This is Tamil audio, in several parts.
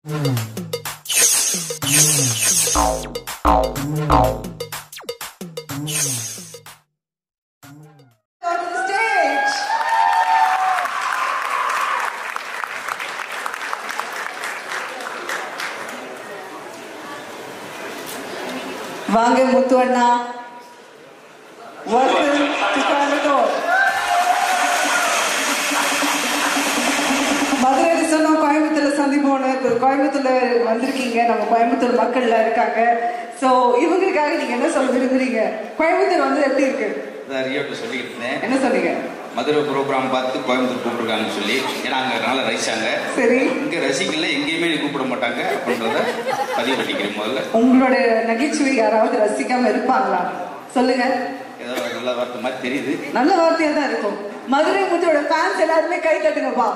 On the stage. வாங்க முத்து அண்ணா welcome to கோயம்புத்தூர் மதுரையில் சொன்னோம் கோயம்புத்தூர்ல சந்திப்போம்னு இப்போ கோயம்புத்தூர்ல வந்திருக்கீங்க நம்ம கோயம்புத்தூர் மக்கள்ல இருக்காங்க சோ இவங்களுக்காக நீங்க என்ன சொல்ல விரும்புறீங்க கோயம்புத்தூர் வந்து எப்படி இருக்கு அதான் ரியோட்ட சொல்லிக்கிட்டு இருந்தேன் என்ன சொன்னீங்க மதுரை ப்ரோக்ராம் பார்த்து கோயம்புத்தூர் கூப்பிட்டுருக்காங்கன்னு சொல்லி ஏன்னா அங்கே நல்லா ரசிச்சாங்க சரி இங்கே ரசிக்கல எங்கேயுமே கூப்பிட மாட்டாங்க அப்படின்றத பதிவு பண்ணிக்கிறேன் முதல்ல உங்களோட நகைச்சுவை யாராவது ரசிக்காம இருப்பாங்களா சொல்லுங்க ஏதோ நல்ல வார்த்தை மாதிரி தெரியுது நல்ல வார்த்தையா தான் இருக்கும் மதுரை முத்தோட ஃபேன்ஸ் எல்லாருமே கை தட்டுங்கப்பா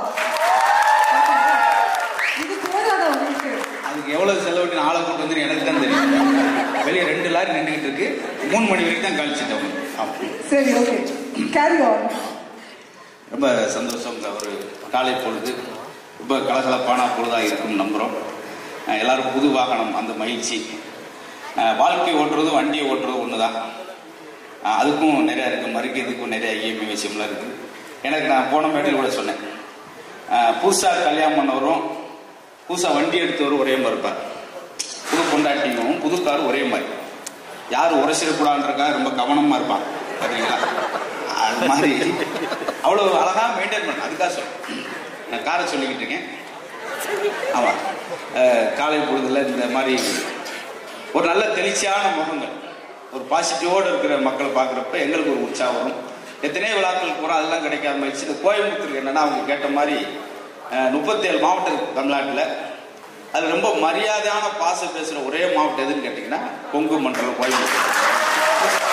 இது போதாதா உங்களுக்கு அதுக்கு எவ்வளவு செலவு ஆளை கூட்டு வந்து எனக்கு தான் தெரியும் வெளியே ரெண்டு லாரி நின்றுகிட்டு இருக்கு மூணு மணி வரைக்கும் தான் கழிச்சிட்டோம் ஆமாம் சரி ஓகே கேரி ஆன் ரொம்ப சந்தோஷம் இந்த ஒரு காலை பொழுது ரொம்ப கலகலப்பான பொழுதாக இருக்கும் நம்புகிறோம் அஹ் எல்லாரும் புது வாகனம் அந்த மகிழ்ச்சி அஹ் வாழ்க்கை ஓட்டுறது வண்டியை ஓட்டுறது ஒன்று தான் அதுக்கும் நிறையா இருக்குது மறுக்கிறதுக்கும் நிறைய இஎம்ஐ விஷயம்லாம் இருக்குது எனக்கு நான் போன மேடையில் கூட சொன்னேன் புதுசாக கல்யாணம் பண்ணவரும் புதுசாக வண்டி எடுத்தவரும் ஒரே மாதிரி இருப்பார் புது பொண்டாட்டியும் புது கார் ஒரே மாதிரி யாரும் உரைச்சிடக்கூடாதுன்றக்காக ரொம்ப கவனமாக இருப்பாங்க பார்த்தீங்களா அது மாதிரி அவ்வளோ அழகாக மெயின்டைன் பண்ண அதுக்காக சொல்றேன் நான் காரை சொல்லிக்கிட்டு இருக்கேன் ஆமாம் அஹ், காலை பொழுதுல இந்த மாதிரி ஒரு நல்ல தெளிச்சியான முகங்கள் ஒரு பாசிட்டிவோடு இருக்கிற மக்களை பார்க்குறப்ப எங்களுக்கு ஒரு உற்சாகம் வரும் எத்தனையோ விழாக்களுக்கு போகிறோம் அதெல்லாம் கிடைக்காம போயிடுச்சு இந்த கோயம்புத்தூருக்கு என்னன்னா அவங்க கேட்ட மாதிரி முப்பத்தேழு மாவட்டம் இருக்கு தமிழ்நாட்டில் அது ரொம்ப மரியாதையான பாசம் பேசுகிற ஒரே மாவட்டம் எதுன்னு கேட்டிங்கன்னா கொங்கு மண்டலம் கோயம்புத்தூர்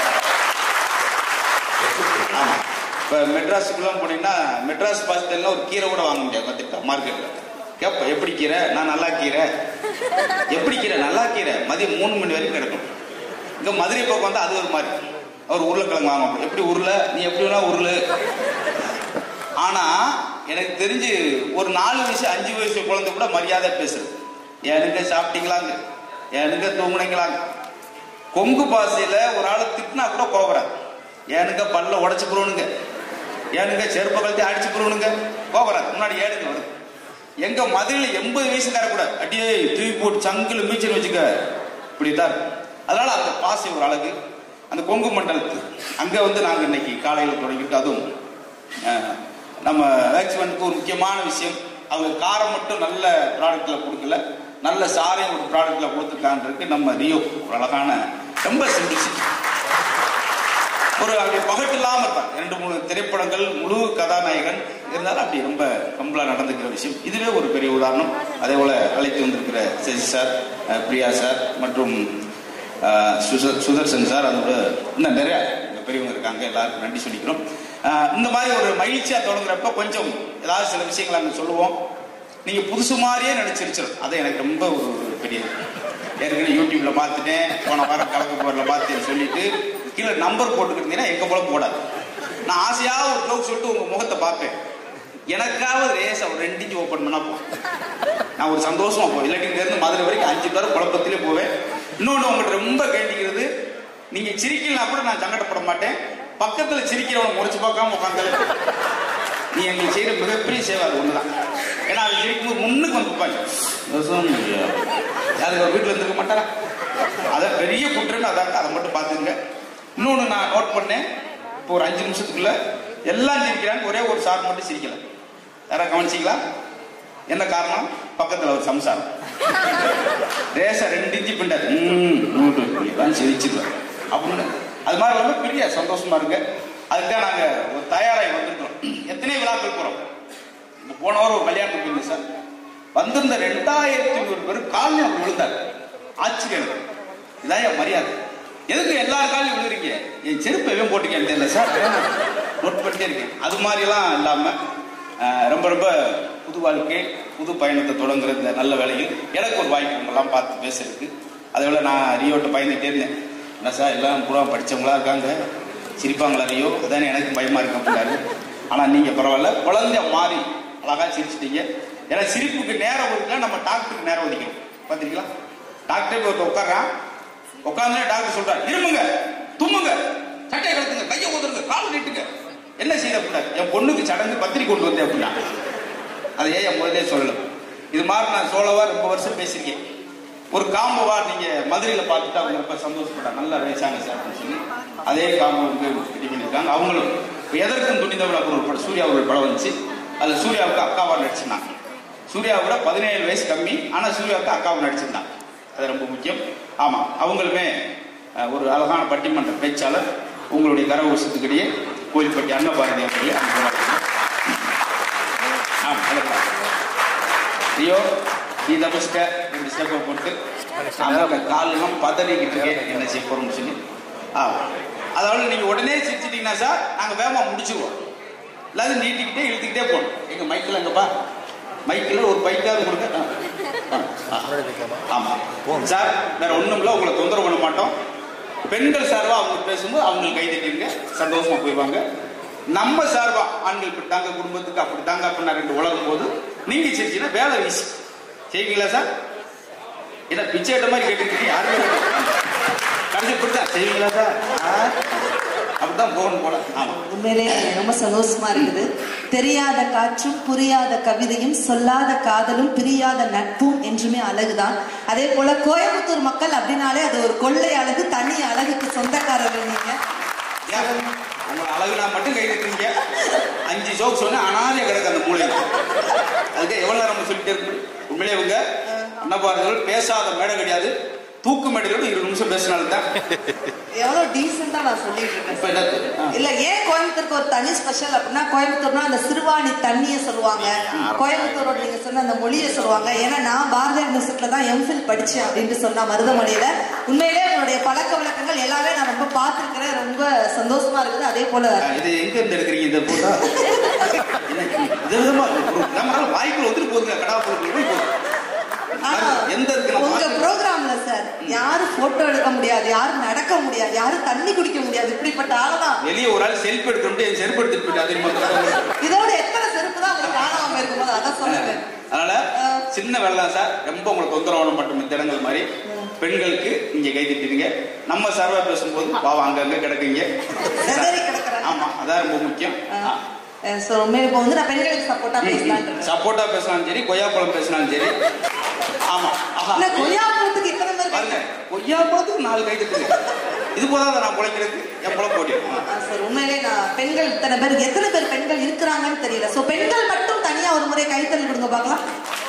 ஆமா இப்போ மெட்ராஸுக்குலாம் போனீங்கன்னா மெட்ராஸ் பாஸ்தெல்லாம் ஒரு கீரை கூட வாங்க முடியாது பார்த்துட்டா மார்க்கெட்டில் கேப்ப எப்படி கீரை நான் நல்லா கீரை எப்படி கீரை நல்லா கீரை மதியம் மூணு மணி வரைக்கும் கிடக்கும் இங்கே மதுரை பக்கம் வந்து அது ஒரு மாதிரி அவர் உருளைக்கிழங்கு வாங்க எப்படி உருளை நீ எப்படி வேணா உருளு ஆனா எனக்கு தெரிஞ்சு ஒரு நாலு வயசு அஞ்சு வயசு குழந்தை கூட மரியாதை பேசுது எனக்கு சாப்பிட்டீங்களாங்க எனக்கு தூங்குனீங்களாங்க கொங்கு பாசையில ஒரு ஆளை திட்டினா கூட கோபுறாரு ஏனுங்க பல்ல உடச்சு போடுவனுங்க ஏனுங்க செருப்பை கழட்டி அடிச்சு போடுவனுங்க கோபுறாரு முன்னாடி ஏனுங்க வருது எங்க மதுரையில் எண்பது வயசு கூட அடியே தூக்கி போட்டு சங்கில் மீச்சல் வச்சுக்க இப்படித்தான் இருக்கு. அதனால அந்த பாசை ஒரு அழகு அந்த கொங்கு மண்டலத்து அங்க வந்து நாங்க இன்னைக்கு காலையில் தொடங்கிட்டு அதுவும் அஹ், நம்ம வேக்சிவனுக்கு ஒரு முக்கியமான விஷயம் அவங்க காரம் மட்டும் நல்ல ப்ராடக்ட்ல கொடுக்கல நல்ல சாரையும் ஒரு ப்ராடக்ட்ல கொடுத்துருக்கான்றது நம்ம ரியோ ஒரு அழகான ரொம்ப சிம்பிளிசிட்டி ஒரு அப்படி பகட்டு இல்லாம இருப்பான் ரெண்டு மூணு திரைப்படங்கள் முழு கதாநாயகன் இருந்தாலும் அப்படி ரொம்ப கம்பலா நடந்துக்கிற விஷயம் இதுவே ஒரு பெரிய உதாரணம் அதே போல அழைத்து வந்திருக்கிற சசி சார் அஹ், பிரியா சார் மற்றும் அஹ், சுத- சுதர்சன் சார் அதோட இன்னும் நிறைய இங்க பெரியவங்க இருக்காங்க எல்லாருக்கும் நன்றி சொல்லிக்கிறோம் அஹ், இந்த மாதிரி ஒரு மகிழ்ச்சியா தொடங்குறப்ப கொஞ்சம் ஏதாவது சில விஷயங்களை அங்க சொல்லுவோம் நீங்க புதுசு மாதிரியே நடிச்சிருச்சிடும் அது எனக்கு ரொம்ப ஒரு ஒரு பெரிய ஏற்கனவே யூடியூப்ல பார்த்துட்டேன் போன வாரம் கலக்க போறல பார்த்து சொல்லிட்டு கீழே நம்பர் போட்டுக்கிட்டீங்கன்னா எங்க போல போடாது நான் ஆசையா ஒரு ஜோக் சொல்லிட்டு உங்க முகத்தை பார்ப்பேன் எனக்காவது ரேஸ் ஒரு ரெண்டு இன்ச்சு ஓப்பன் பண்ணா போதும் நான் ஒரு சந்தோஷமா போவேன் இல்லாட்டி இங்க இருந்து மதுரை வரைக்கும் அஞ்சு பேர் குழப்பத்திலே போவேன் இன்னொன்று உங்கள்கிட்ட ரொம்ப கேட்டிக்கிறது நீங்க சிரிக்கலாம் கூட நான் சங்கடப்பட மாட்டேன் பக்கத்துல சிரிக்கிறவனை முறைச்சு பார்க்காம உட்காந்து நீ எங்களுக்கு செய்யற மிகப்பெரிய சேவை அது ஒண்ணுதான் ஏன்னா அது சிரிக்கும்போது முன்னுக்கு வந்து பாரு யாருக்கு ஒரு வீட்டில் இருந்திருக்க மாட்டாரா அதான் பெரிய குற்றன்னு அதான் அதை மட்டும் பார்த்துங்க இன்னொன்று நான் நோட் பண்ணேன் இப்போ ஒரு அஞ்சு நிமிஷத்துக்குள்ள எல்லாம் சிரிக்கிறாங்க ஒரே ஒரு சார் மட்டும் சிரிக்கல யாராவது கவனிச்சிங்களா என்ன காரணம் பக்கத்தில் ஒரு சம்சாரம் ரேசா ரெண்டு இஞ்சி பிண்டாது ம் சிரிச்சிருக்கோம் அப்படின்னு அது மாதிரி ரொம்ப பெரிய சந்தோஷமா இருக்கு அதுக்கு தான் நாங்கள் ஒரு தயாராகி வந்திருக்கிறோம் எத்தனை விழாக்கள் போகிறோம் இப்போ போன வாரம் ஒரு கல்யாணத்துக்கு போயிருந்தேன் சார் வந்திருந்த ரெண்டாயிரத்தி ஐநூறு பேர் காலையில் அவர் விழுந்தார் ஆச்சரியம் எனக்கு. இதான் என் மரியாதை எதுக்கு எல்லார் காலையும் விழுறீங்க என் செருப்பு எதுவும் போட்டுக்கேன் தெரியல சார் நோட் பண்ணிட்டே இருக்கேன் அது மாதிரிலாம் இல்லாமல் ரொம்ப ரொம்ப புது வாழ்க்கை புது பயணத்தை தொடங்குற இந்த நல்ல வேலையில் எனக்கு ஒரு வாய்ப்பு உங்கெல்லாம் பார்த்து பேசுறதுக்கு அதே போல நான் ரியோட்ட பயந்துட்டே இருந்தேன் என்ன சார் எல்லாம் பூரா படிச்சவங்களா இருக்காங்க சிரிப்பாங்களா ரியோ அதானே எனக்கு பயமா இருக்கு அப்படின்னாரு ஆனா நீங்க பரவாயில்ல குழந்தை மாறி அழகா சிரிச்சிட்டீங்க ஏன்னா சிரிப்புக்கு நேரம் ஒதுக்கல நம்ம டாக்டருக்கு நேரம் ஒதுக்கணும் பாத்தீங்களா டாக்டர் போய் ஒருத்தர் உட்கார்றான் உட்கார்ந்தே டாக்டர் சொல்றாரு இருமுங்க தும்முங்க சட்டையை கழுத்துங்க கையை ஊதுருங்க கால் நீட்டுங்க என்ன செய்த அப்படின்னா என் பொண்ணுக்கு சடங்கு பத்திரி கொண்டு வந்தேன் அப்படின்னா அதை ஏன் என் முதலே சொல்லணும் இது மாதிரி நான் சோழவா ரொம்ப வருஷம் பேசியிருக்கேன் ஒரு காம்பவா நீங்க மதுரையில பார்த்துட்டு அவங்க ரொம்ப சந்தோஷப்பட்டாங்க நல்லா பேசாங்க சார் அப்படின்னு சொல்லி அதே காம்போ ரெடி பண்ணியிருக்காங்க அவங்களும் இப்ப எதற்கும் துணிந்தவள் அப்படின்னு ஒரு படம் சூர்யா ஒரு படம் வந்துச்சு அதுல சூர்யாவுக்கு அக்காவா நடிச்சிருந்தாங்க சூர்யாவை விட பதினேழு வயசு கம்மி ஆனா சூர்யாவுக்கு அக்காவை நடிச்சிருந்தாங்க அது ரொம்ப முக்கியம் ஆமா அவங்களுமே அஹ், ஒரு அழகான பட்டிமன்ற பேச்சாளர் உங்களுடைய கரகோஷத்துக்கிடையே கோயில்பட்டி அன்னபாரதி அவர்களே அனுப்புகிறார்கள் ஆமா அதெல்லாம் ஐயோ நீ தப்பிச்சிட்ட ரெண்டு ஸ்டெப்பை போட்டு அவங்க காலெல்லாம் பதறிக்கிட்டு இருக்கேன் என்ன செய்ய போறோம்னு சொல்லி ஆ அதாவது நீங்க உடனே சிரிச்சிட்டீங்கன்னா சார் நாங்க வேகமா முடிச்சிருவோம் இல்லாத நீட்டிக்கிட்டே இழுத்துக்கிட்டே போகணும் எங்க மைக்கில் எங்கப்பா மைக்கில் ஒரு பைக்காவது கொடுங்க ஆ, ஆ, ஆ. ஆமா சார் வேற ஒண்ணும் இல்ல உங்களை தொந்தரவு பண்ண மாட்டோம் பெண்கள் சார்பா அவங்க பேசும்போது அவங்களுக்கு கை தட்டிருங்க சந்தோஷமா போயிடுவாங்க நம்ம சார்பா ஆண்கள் இப்படி தாங்க குடும்பத்துக்கு அப்படி தாங்க அப்படின்னு ரெண்டு உலகும் போது நீங்க சிரிச்சீங்கன்னா வேலை வீசி செய்வீங்களா சார் என்ன பிச்சை எடுத்த மாதிரி கேட்டுக்கிட்டு யாருமே கடைசி இப்படிதான் செய்வீங்களா சார் ஆ? அப்படிதான் போகணும் போல ஆமா உண்மையிலே ரொம்ப சந்தோஷமா இருக்குது தெரியாத காற்றும் புரியாத கவிதையும் சொல்லாத காதலும் பிரியாத நட்பும் என்றுமே அழகுதான் அதே போல கோயம்புத்தூர் மக்கள் அப்படின்னாலே அது ஒரு கொள்ளை அழகு தனி அழகுக்கு சொந்தக்காரர்கள் நீங்க ஏன்? உங்க அழகுனா மட்டும் கை தட்டுறீங்க அஞ்சு ஜோக் சொன்னா அனாதையா கிடக்கு அந்த மூலையில அதுக்கு எவ்வளவு நேரம் நம்ம சொல்லிட்டே இருக்கு உண்மையிலே இவங்க அன்னபாரதிகள் பேசாத மேடை கிடையாது தூக்கு மேடையோட இருபது நிமிஷம் பேசினால்தான் தான் எவ்வளவு டீசெண்டா நான் சொல்லிட்டு இப்ப இருக்கேன் என்ன ஆ. இல்ல ஏன் கோயம்புத்தூருக்கு ஒரு தனி ஸ்பெஷல் அப்படின்னா கோயம்புத்தூர்னா அந்த சிறுவாணி தண்ணியை சொல்லுவாங்க கோயம்புத்தூரோட நீங்க சொன்ன அந்த மொழியை சொல்லுவாங்க ஏன்னா நான் பாரதிய யூனிவர்சிட்டியில தான் எம்ஃபில் படிச்சேன் அப்படின்ட்டு சொன்னா மருதமொழியில உண்மையிலே உங்களுடைய பழக்க வழக்கங்கள் எல்லாமே நான் ரொம்ப பார்த்திருக்கிறேன் ரொம்ப சந்தோஷமா இருக்குது அதே போல ஆ, இது எங்க இருந்து எடுக்கிறீங்க இந்த போட்டோ விதவிதமா இருக்கு. நம்மளால வாய்க்குள்ள வந்துட்டு போதுங்க கடா போட்டு போய் போதும் ஆனா, எந்த இருக்கு நம்ம உங்க பார்க்கணும். ப்ரோக்ராம்ல சார் யாரும் போட்டோ எடுக்க முடியாது யாரும் நடக்க முடியாது யாரும் தண்ணி குடிக்க முடியாது இப்படிப்பட்ட ஆளதான் வெளியே ஒரு ஆள் செல்ஃப் எடுக்கணும் என் செருப்பு எடுத்துட்டு போயிட்டு தெரியுமா இதோட எத்தனை செருப்பு தான் உங்களுக்கு காணாம இருக்கும்போது அதான் சொல்லுங்க அதனால சின்ன வேலை தான் சார் ரொம்ப உங்களுக்கு தொந்தரவு மட்டும் இந்த இடங்கள் மாதிரி பெண்களுக்கு இங்க கை தட்டிடுங்க நம்ம சர்வே பேசும்போது பாவம் அங்கங்க கிடக்குங்க சிதறி கிடக்குறாங்க. ஆமா அதான் ரொம்ப முக்கியம் ஸோ உண்மையில இப்போ வந்து நான் பெண்களுக்கு சப்போர்ட்டா பேசலான் இருக்கேன் சப்போட்டா பேசினாலும் சரி கொய்யாப்பழம் பேசினாலும் சரி ஆமா ஆஹா. இல்ல கொய்யாப்பழத்துக்கு இத்தனை பேர் பாருங்க கொய்யாப்பழத்துக்கு நாலு கை தட்டுங்க இது போதாத நான் பிழைக்கிறதுக்கு என் பழம் போட்டி சார் உண்மையிலே நான் பெண்கள் இத்தனை பேர் எத்தனை பேர் பெண்கள் இருக்கிறாங்கன்னு தெரியல சோ பெண்கள் மட்டும் தனியா ஒரு முறை கைத்தறி கொடுங்க பார்க்கலாம்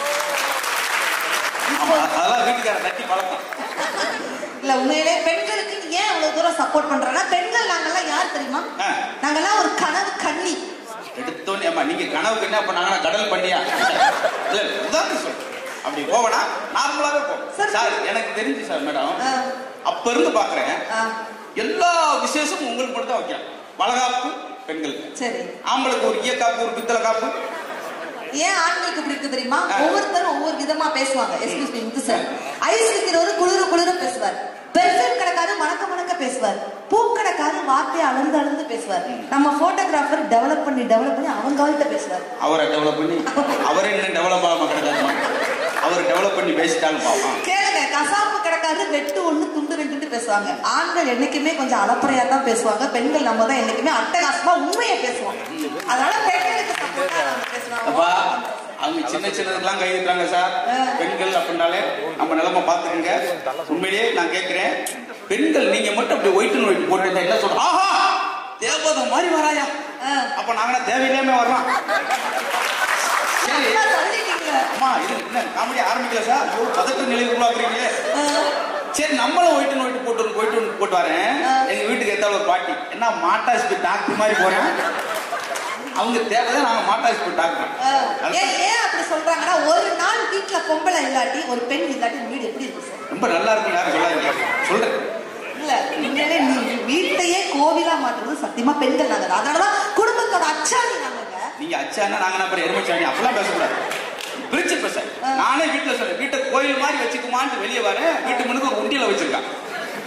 ஆமா அதெல்லாம் வீட்டுக்கார தட்டி பழக்கம் இல்ல உண்மையிலே பெண்களுக்கு ஏன் அவ்வளவு தூரம் சப்போர்ட் பண்றேன்னா பெண்கள் நாங்கெல்லாம் யார் தெரியுமா ஆ. நாங்கெல்லாம் ஒரு கனவு கண்ணி எடுத்தோன்னே அம்மா நீங்க கனவுக்கு என்ன பண்ணாங்கன்னா கடல் பண்ணியா இல்ல உதாரணம் சொல்றேன் அப்படி போவனா நார்மலாவே போகும் சார். சார் எனக்கு தெரிஞ்சு சார் மேடம் ஆ. அப்ப இருந்து பாக்குறேன் ஆ, எல்லா விசேஷமும் உங்களுக்கு மட்டும் தான் வைக்கிறேன் வளகாப்பு பெண்களுக்கு சரி ஆம்பளுக்கு ஒரு ஈய காப்பு ஒரு பித்தளை காப்பு ஏன் ஆண்களுக்கு இப்படி இருக்கு தெரியுமா ஆ. ஒவ்வொருத்தரும் ஒவ்வொரு விதமா பேசுவாங்க excuse me Muthu sir ice விற்கிறவர் குளிர குளிர பேசுவார் பெர்ஃபியூம் கடைக்காரு மணக்க மணக்க பேசுவார் பூக்கடைக்காரு வார்த்தையை அளந்து அளந்து பேசுவார் நம்ம போட்டோகிராஃபர் டெவலப் பண்ணி டெவலப் பண்ணி அவங்க ஆள்கிட்ட பேசுவார் அவரை டெவலப் பண்ணி அவரை என்ன டெவலப் ஆகாம கிடக்காதுமா அவர் டெவலப் பண்ணி பேசிட்டாலும் பாவம் கேளுங்க கசாப்பு கடைக்காரு வெட்டு ஒண்ணு துண்டு ரெண்டுன்னு பேசுவாங்க ஆண்கள் என்னைக்குமே கொஞ்சம் அலப்பறையா தான் பேசுவாங்க பெண்கள் நம்ம தான் என்னைக்குமே அட்டகாசமா உண்மையை பேசுவாங்க அதனால பெண்களுக்கு support ஆ நம்ம அப்பா பேசலாம் அவங்க சின்ன சின்னதுக்கெல்லாம் கை தட்டுறாங்க சார் பெண்கள் அப்படின்னாலே நம்ம நிலைமை பார்த்துக்கங்க உண்மையிலேயே நான் கேட்கிறேன் பெண்கள் நீங்க மட்டும் அப்படி ஒயிட் ஒயிட் போட்டு என்ன சொல்றோம் ஆஹா தேவதை மாதிரி வராயா ஆ. அப்ப நாங்க தேவையில்லாம வர்றோம் சரி நல்லா சொல்லிட்டீங்க. அம்மா இது என்ன காமெடி ஆரம்பிக்கல சார் ஐயோ, பதட்ட நிலைக்கு உள்ளாக்குறீங்களே சரி நம்மளும் ஒயிட் ஒயிட் போட்டு ஒயிட் ஒயிட் போட்டு வரேன் ஆ. எங்க வீட்டுக்கு ஏத்தால ஒரு பாட்டி என்ன மாட்டாஸ்பி டாக்டர் மாதிரி போறேன் அவங்க தேவைதான் நாங்க மாட்டாஸ்பி டாக்டர் ஆ, ஏன் ஏன் அப்படி சொல்றாங்கன்னா ஒரு நாள் வீட்டுல பொம்பளை இல்லாட்டி ஒரு பெண் இல்லாட்டி இந்த வீடு எப்படி இருக்கும் சார் ரொம்ப நல்லா இருக்கும் யாரும் சொல்லாதீங்க சொல்றேன் இல்ல உண்மையிலே நீ வீட்டையே கோவிலா மாற்றுறது சத்தியமா பெண்கள் நாங்க தான். அதனாலதான் குடும்பத்தோட அச்சாணி நாங்க நீங்க அச்சானா நாங்க அப்புறம் எருமச்சாணி அப்படிலாம் பேசக்கூடாது பிரிச்சு பேச நானே வீட்டுல சொல்றேன் வீட்டை கோயில் மாதிரி வச்சுக்குமான்னு வெளியே வரேன் வீட்டு முன்னுக்கு ஒரு உண்டியில வச்சிருக்கான்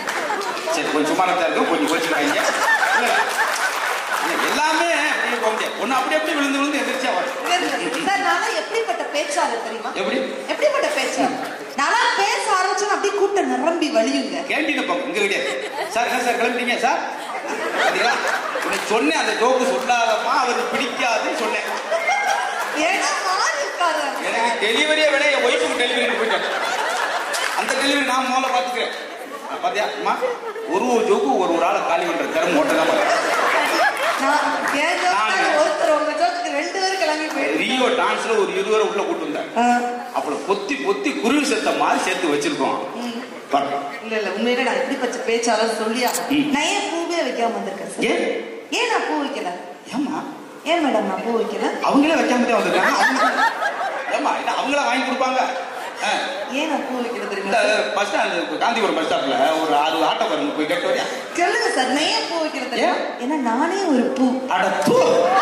சரி கொஞ்சம் சுமாரத்தா இருக்கும் கொஞ்சம் கோச்சுக்காங்க இல்ல, இல்ல, எல்லாமே வெளியே போக முடியாது ஒண்ணு அப்படி அப்படி விழுந்து விழுந்து எதிர்ச்சியா வரும் சார் நான் எப்படிப்பட்ட பேச்சாளர் தெரியுமா எப்படி எப்படிப்பட்ட பேச்சாளர் நானா பேச ஆரம்பிச்சேன் அப்படியே கூட்டம் நிரம்பி வழியுங்க கேண்டீன் பக்கம் இங்க கிடையாது சார் என்ன சார் கிளம்பிட்டீங்க சார் பாத்தீங்களா உனக்கு சொன்னேன் அந்த ஜோக்கு சொல்லாதமா அவருக்கு பிடிக்காதுன்னு சொன்னேன் ஏன்னா மாறி இருக்காரு எனக்கு டெலிவரியே விட என் ஒய்ஃபுக்கு டெலிவரி போயிட்டேன் அந்த டெலிவரி நான் முதல்ல பாத்துக்கிறேன் பாத்தியா அம்மா ஒரு ஒரு ஜோக்கு ஒரு ஒரு ஆளை காலி பண்ற திறமை ஓட்ட தான் நான் என் ஜோக்கு ஒருத்தர் உங்க ஜோக்கு ரெண்டு பேரும் கிளம்பி போயிட்டு ரியோ டான்ஸ்ல ஒரு இருபது ரூபா உள்ள கூட்டு வந்தாங்க அப்புறம் பொத்தி பொத்தி குருவி செத்த மாதிரி சேர்த்து வச்சிருக்கோம் பாரு. இல்ல இல்ல உண்மையில நான் எப்படிப்பட்ட பேச்சாளர் சொல்லியா ம். நான் ஏன் பூவே வைக்காம வந்திருக்கேன் சார் ஏன் ஏன் நான் பூ வைக்கல ஏமா ஏன் மேடம் நான் பூ வைக்கல அவங்களே வைக்காம தான் வந்திருக்காங்க அவங்க- ஏம்மா இல்ல அவங்கள வாங்கி கொடுப்பாங்க ஆ. ஏன் நான் பூ வைக்கல இந்த தெரியுமா பஸ் ஸ்டாண்ட் காந்திபுரம் பஸ் ஸ்டாப்ல ஒரு ஆறு ஆட்டோ பாருங்க போய் கேட்டு வரியா சொல்லுங்க சார் நான் ஏன் பூ வைக்கல தெரியுமா ஏன்? ஏன்னா நானே ஒரு பூ அட தூ.